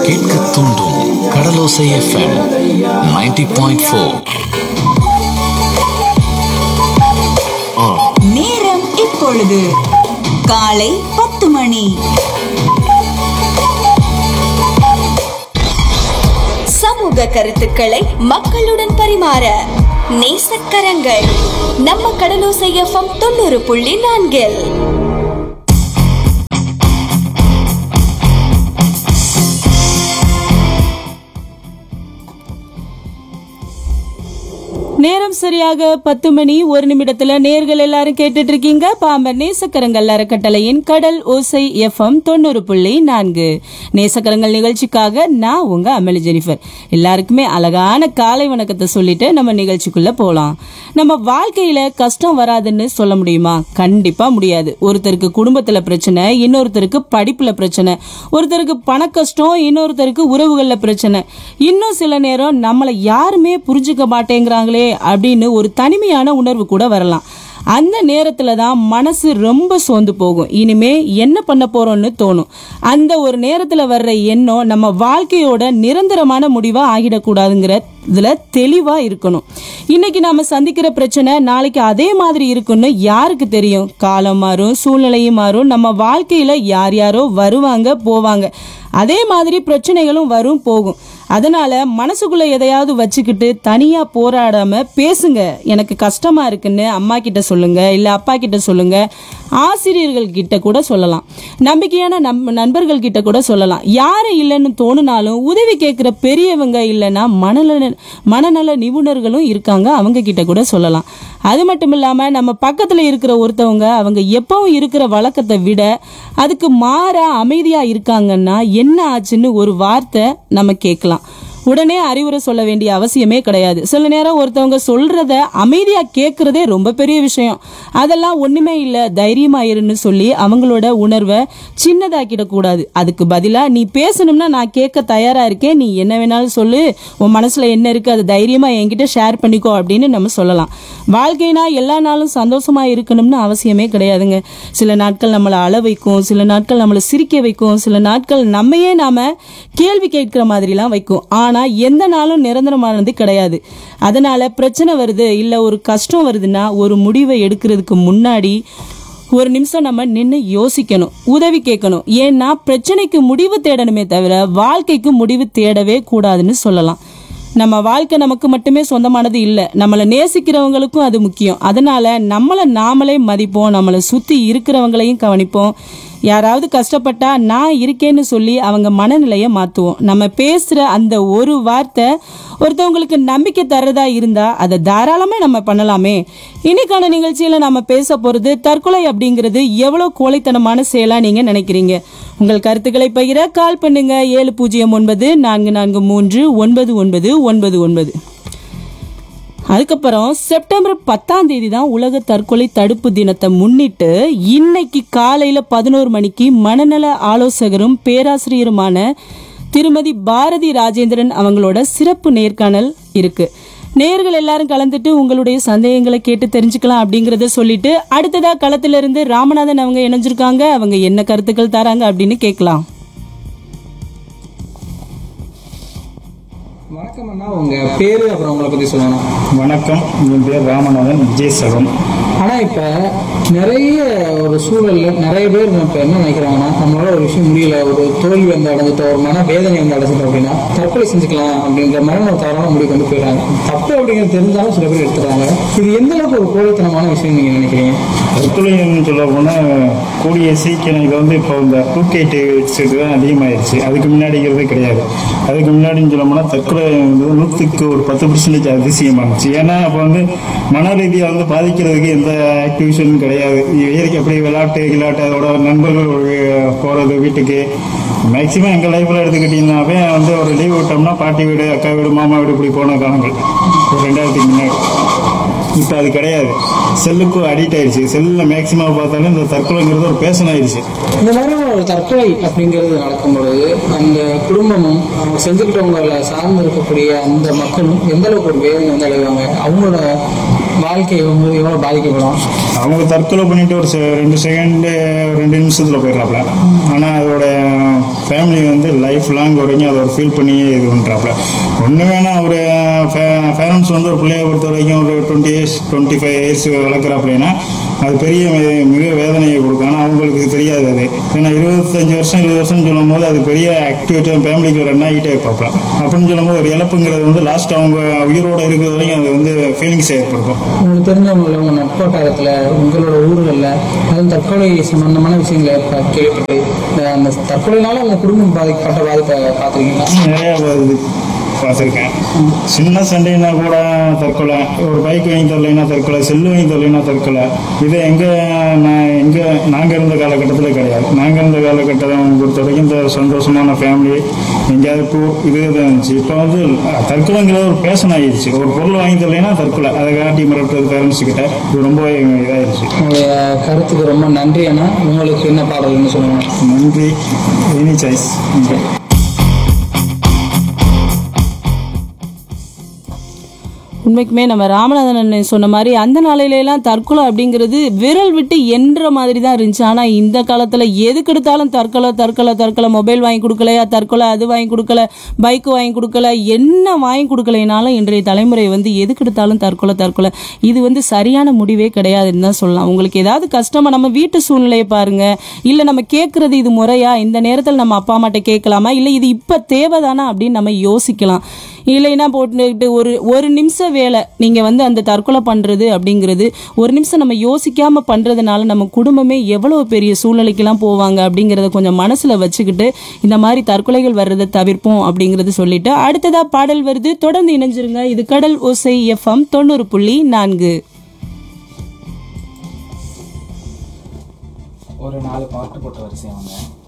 கேட்க தூண்டும் கடலோசை FM 90.4 point four நேரம் இப்பொழுது காலை பத்து மணி சமூக கருத்துக்களை மக்களுடன் பரிமாற நேசக்கரங்கள் நம்ம கடலோசை எஃப்எம் தொண்ணூறு புள்ளி நான்கில் நேரம் சரியாக பத்து மணி ஒரு நிமிடத்துல நேர்கள் எல்லாரும் கேட்டுட்டு இருக்கீங்க பாம்பன் நேசக்கரங்கள் அறக்கட்டளையின் கடல் ஓசை எஃப்எம் தொண்ணூறு புள்ளி நான்கு நேசக்கரங்கள் நிகழ்ச்சிக்காக நான் உங்க அமளி ஜெனிஃபர் எல்லாருக்குமே அழகான காலை வணக்கத்தை சொல்லிட்டு நம்ம நிகழ்ச்சிக்குள்ள போலாம் நம்ம வாழ்க்கையில கஷ்டம் வராதுன்னு சொல்ல முடியுமா கண்டிப்பா முடியாது ஒருத்தருக்கு குடும்பத்துல பிரச்சனை இன்னொருத்தருக்கு படிப்புல பிரச்சனை ஒருத்தருக்கு பண கஷ்டம் இன்னொருத்தருக்கு உறவுகள்ல பிரச்சனை இன்னும் சில நேரம் நம்மளை யாருமே புரிஞ்சுக்க மாட்டேங்கிறாங்களே அப்படின்னு ஒரு தனிமையான உணர்வு கூட வரலாம் அந்த நேரத்துல தான் மனசு ரொம்ப சோர்ந்து போகும் இனிமே என்ன பண்ண போறோம்னு தோணும் அந்த ஒரு நேரத்துல வர்ற எண்ணம் நம்ம வாழ்க்கையோட நிரந்தரமான முடிவா ஆகிடக்கூடாதுங்கிற இதுல தெளிவா இருக்கணும் இன்னைக்கு நாம சந்திக்கிற பிரச்சனை நாளைக்கு அதே மாதிரி இருக்குன்னு யாருக்கு தெரியும் காலம் மாறும் சூழ்நிலையும் மாறும் நம்ம வாழ்க்கையில யார் யாரோ வருவாங்க போவாங்க அதே மாதிரி பிரச்சனைகளும் வரும் போகும் அதனால மனசுக்குள்ள எதையாவது வச்சுக்கிட்டு தனியா போராடாம பேசுங்க எனக்கு கஷ்டமா இருக்குன்னு அம்மா கிட்ட சொல்லுங்க இல்ல அப்பா கிட்ட சொல்லுங்க ஆசிரியர்கள் கிட்ட கூட சொல்லலாம் நம்பிக்கையான நம் நண்பர்கள் கிட்ட கூட சொல்லலாம் யாரும் இல்லைன்னு தோணுனாலும் உதவி கேட்கிற பெரியவங்க இல்லைன்னா மனநல மனநல நிபுணர்களும் இருக்காங்க அவங்க கிட்ட கூட சொல்லலாம் அது மட்டும் இல்லாம நம்ம பக்கத்துல இருக்கிற ஒருத்தவங்க அவங்க எப்பவும் இருக்கிற வழக்கத்தை விட அதுக்கு மாறா அமைதியா இருக்காங்கன்னா என்ன ஆச்சுன்னு ஒரு வார்த்தை நம்ம கேட்கலாம் உடனே அறிவுரை சொல்ல வேண்டிய அவசியமே கிடையாது சில நேரம் ஒருத்தவங்க சொல்றத அமைதியா கேட்கறதே ரொம்ப பெரிய விஷயம் அதெல்லாம் ஒண்ணுமே இல்ல தைரியமா இருன்னு சொல்லி அவங்களோட உணர்வை சின்னதாக்கிட கூடாது அதுக்கு பதிலா நீ பேசணும்னா நான் கேட்க தயாரா இருக்கேன் நீ என்ன வேணாலும் சொல்லு உன் மனசுல என்ன இருக்கு அது தைரியமா என்கிட்ட ஷேர் பண்ணிக்கோ அப்படின்னு நம்ம சொல்லலாம் வாழ்க்கைனா எல்லா நாளும் சந்தோஷமா இருக்கணும்னு அவசியமே கிடையாதுங்க சில நாட்கள் நம்மளை அழ வைக்கும் சில நாட்கள் நம்மளை சிரிக்க வைக்கும் சில நாட்கள் நம்மையே நாம கேள்வி கேட்கிற மாதிரிலாம் வைக்கும் ஆனா எந்த நாளும் நிரந்தரமானது கிடையாது அதனால பிரச்சனை வருது இல்ல ஒரு கஷ்டம் வருதுன்னா ஒரு முடிவை எடுக்கிறதுக்கு முன்னாடி ஒரு நிமிஷம் நம்ம நின்று யோசிக்கணும் உதவி கேட்கணும் ஏன்னா பிரச்சனைக்கு முடிவு தேடணுமே தவிர வாழ்க்கைக்கு முடிவு தேடவே கூடாதுன்னு சொல்லலாம் நம்ம வாழ்க்கை நமக்கு மட்டுமே சொந்தமானது இல்லை நம்மளை நேசிக்கிறவங்களுக்கும் அது முக்கியம் அதனால நம்மளை நாமளே மதிப்போம் நம்மளை சுற்றி இருக்கிறவங்களையும் கவனிப்போம் யாராவது கஷ்டப்பட்டா நான் இருக்கேன்னு சொல்லி அவங்க மனநிலையை மாற்றுவோம் நம்ம பேசுகிற அந்த ஒரு வார்த்தை ஒருத்தவங்களுக்கு நம்பிக்கை தரதா இருந்தா அதை தாராளமாக நம்ம பண்ணலாமே இன்னைக்கான நிகழ்ச்சியில் நம்ம பேச போகிறது தற்கொலை அப்படிங்கிறது எவ்வளோ கோழைத்தனமான செயலாக நீங்கள் நினைக்கிறீங்க உங்கள் கருத்துக்களை பகிர கால் பண்ணுங்க ஏழு பூஜ்ஜியம் ஒன்பது நான்கு நான்கு மூன்று ஒன்பது ஒன்பது ஒன்பது ஒன்பது அதுக்கப்புறம் செப்டம்பர் பத்தாம் தேதி தான் உலக தற்கொலை தடுப்பு தினத்தை முன்னிட்டு இன்னைக்கு காலையில பதினோரு மணிக்கு மனநல ஆலோசகரும் பேராசிரியருமான திருமதி பாரதி ராஜேந்திரன் அவங்களோட சிறப்பு நேர்காணல் இருக்கு நேர்கள் எல்லாரும் கலந்துட்டு உங்களுடைய சந்தேகங்களை கேட்டு தெரிஞ்சுக்கலாம் அப்படிங்கறத சொல்லிட்டு அடுத்ததா களத்துல இருந்து ராமநாதன் அவங்க இணைஞ்சிருக்காங்க அவங்க என்ன கருத்துக்கள் தராங்க அப்படின்னு கேட்கலாம் வணக்கம் அண்ணா உங்க பேரு அப்புறம் உங்களை பத்தி சொல்லணும் வணக்கம் என் பேர் ராமநாதன் விஜய் சகம் ஆனா இப்ப நிறைய ஒரு சூழல்ல நிறைய பேர் இப்ப என்ன நினைக்கிறாங்கன்னா நம்மளால ஒரு விஷயம் முடியல ஒரு தோல்வி வந்து அடைஞ்சிட்ட ஒரு மன வேதனை வந்து அடைஞ்சிட்டோம் அப்படின்னா தற்கொலை செஞ்சுக்கலாம் அப்படின்ற மாதிரி ஒரு தவறான முடிவு கொண்டு போயிடுறாங்க தப்பு அப்படிங்கிறது தெரிஞ்சாலும் சில பேர் எடுத்துறாங்க இது எந்த அளவுக்கு ஒரு கோழைத்தனமான விஷயம் நீங்க நினைக்கிறீங்க தற்கொலைன்னு சொல்ல போனால் கூடிய சீக்கிரம் இது வந்து இப்போ இந்த டூ கே தான் அதிகமாயிருச்சு அதுக்கு முன்னாடிங்கிறதே கிடையாது அதுக்கு முன்னாடின்னு சொல்ல போனால் தற்கொலை வந்து நூற்றுக்கு ஒரு பத்து பர்சன்டேஜ் அதிசயமானுச்சு ஏன்னா அப்போ வந்து மன ரீதியாக வந்து பாதிக்கிறதுக்கு எந்த ஆக்டிவிஷனும் கிடையாது இயற்கை அப்படி விளையாட்டு விளையாட்டு அதோட நண்பர்கள் போகிறது வீட்டுக்கு மேக்சிமம் எங்கள் லைஃப்பில் எடுத்துக்கிட்டிங்கனாவே வந்து ஒரு லீவ் விட்டோம்னா பாட்டி வீடு அக்கா வீடு மாமா வீடு இப்படி போன காலங்கள் ஒரு ரெண்டாயிரத்துக்கு முன்னாடி இப்போ அது கிடையாது செல்லுக்கு அடிக்ட் ஆயிடுச்சு செல்லில் மேக்சிமம் பார்த்தாலும் இந்த தற்கொலைங்கிறது ஒரு பேஷன் ஆயிடுச்சு இந்த மாதிரி ஒரு தற்கொலை அப்படிங்கிறது நடக்கும்பொழுது அந்த குடும்பமும் அவங்க செஞ்சுக்கிட்டவங்களை சார்ந்து இருக்கக்கூடிய அந்த மக்களும் எந்த அளவுக்கு ஒரு வேதனை வந்து அடைவாங்க அவங்களோட வாழ்க்கை வந்து எவ்வளவு பாதிக்கப்படும் அவங்க தற்கொலை பண்ணிட்டு ஒரு செ- ரெண்டு செகண்டு ரெண்டு நிமிஷத்தில் போயிடுறாப்ல ஆனால் அதோட ஃபேமிலி வந்து லைஃப் லாங் வரைக்கும் அதை ஒரு ஃபீல் பண்ணி இது பண்ணுறாப்ல ஒன்று வேணா ஒரு பேரண்ட்ஸ் வந்து ஒரு பிள்ளைய பொறுத்த வரைக்கும் ஒரு twenty years twenty five years வளர்க்குறாப்லன்னா அது பெரிய மே- மிக வேதனையை கொடுக்கும் ஆனால் அவங்களுக்கு இது தெரியாது அது ஏன்னா இருபத்தஞ்சு வருஷம் இருபது வருஷம் சொல்லும் போது அது பெரிய ஆக்டிவிட்டி ஃபேமிலிக்கு ரன் ஆகிட்டே பார்ப்பலாம் அப்படின்னு சொல்லும்போது ஒரு இழப்புங்கிறது வந்து லாஸ்ட் அவங்க உயிரோட இருக்கிற வரைக்கும் அது வந்து ஃபீலிங்ஸ் ஏற்படுத்தும் உங்களுக்கு தெரிஞ்சவங்கள உங்க நட்போட்டாரத்துல உங்களோட ஊர்கள்ல அதுவும் தற்கொலை சம்பந்தமான விஷயங்களை ப- கேள்விப்பட்டு இந்த அந்த தற்கொலைனால உங்க குடும்பம் பாதிக்கப்பட்ட பாதிப்பை பார்த்துருக்கீங்களா நிறைய இது பார்த்துருக்கேன் சின்ன சண்டைனா கூட தற்கொலை ஒரு பைக் வாங்கி தரலைன்னா தற்கொலை செல்லு வாங்கி தரலைன்னா தற்கொலை இது எங்கே நான் எங்கே நாங்கள் இருந்த காலகட்டத்தில் கிடையாது நாங்கள் இருந்த காலகட்டம் பொறுத்த வரைக்கும் இந்த சந்தோஷமான ஃபேமிலி எங்கேயாவது டூ இது தான் இருந்துச்சு இப்போ வந்து தற்கொலைங்கிறது ஒரு பேஷன் ஆகிடுச்சு ஒரு பொருள் வாங்கி தரலைன்னா தற்கொலை அதை காட்டி மிரட்டுறது பேரண்ட்ஸ் கிட்ட இது ரொம்ப இதாகிடுச்சு உங்களுடைய கருத்துக்கு ரொம்ப நன்றி அண்ணா உங்களுக்கு என்ன பாடல்னு சொல்லுங்க நன்றி எனி சாய்ஸ் உண்மைக்குமே நம்ம ராமநாதன் அண்ணன் சொன்ன மாதிரி அந்த நாளையிலலாம் தற்கொலை அப்படிங்கிறது விரல் விட்டு என்ற மாதிரி தான் இருந்துச்சு ஆனால் இந்த காலத்தில் எதுக்கு எடுத்தாலும் தற்கொலை தற்கொலை தற்கொலை மொபைல் வாங்கி கொடுக்கலையா தற்கொலை அது வாங்கி கொடுக்கல பைக் வாங்கி கொடுக்கல என்ன வாங்கி கொடுக்கலைனாலும் இன்றைய தலைமுறை வந்து எதுக்கு எடுத்தாலும் தற்கொலை தற்கொலை இது வந்து சரியான முடிவே கிடையாதுன்னு தான் சொல்லலாம் உங்களுக்கு ஏதாவது கஷ்டமா நம்ம வீட்டு சூழ்நிலையை பாருங்க இல்லை நம்ம கேட்கறது இது முறையா இந்த நேரத்தில் நம்ம அப்பா அம்மாட்ட கேட்கலாமா இல்லை இது இப்போ தேவைதானா அப்படின்னு நம்ம யோசிக்கலாம் இல்லைன்னா போட்டுக்கிட்டு ஒரு ஒரு நிமிஷம் வேலை நீங்கள் வந்து அந்த தற்கொலை பண்ணுறது அப்படிங்கிறது ஒரு நிமிஷம் நம்ம யோசிக்காமல் பண்ணுறதுனால நம்ம குடும்பமே எவ்வளோ பெரிய சூழ்நிலைக்கெல்லாம் போவாங்க அப்படிங்கிறத கொஞ்சம் மனசில் வச்சுக்கிட்டு இந்த மாதிரி தற்கொலைகள் வர்றதை தவிர்ப்போம் அப்படிங்கிறது சொல்லிட்டு அடுத்ததா பாடல் வருது தொடர்ந்து இணைஞ்சிருங்க இது கடல் ஓசை எஃப்எம் தொண்ணூறு புள்ளி நான்கு ஒரு நாலு பாட்டு போட்ட வரிசை அவங்க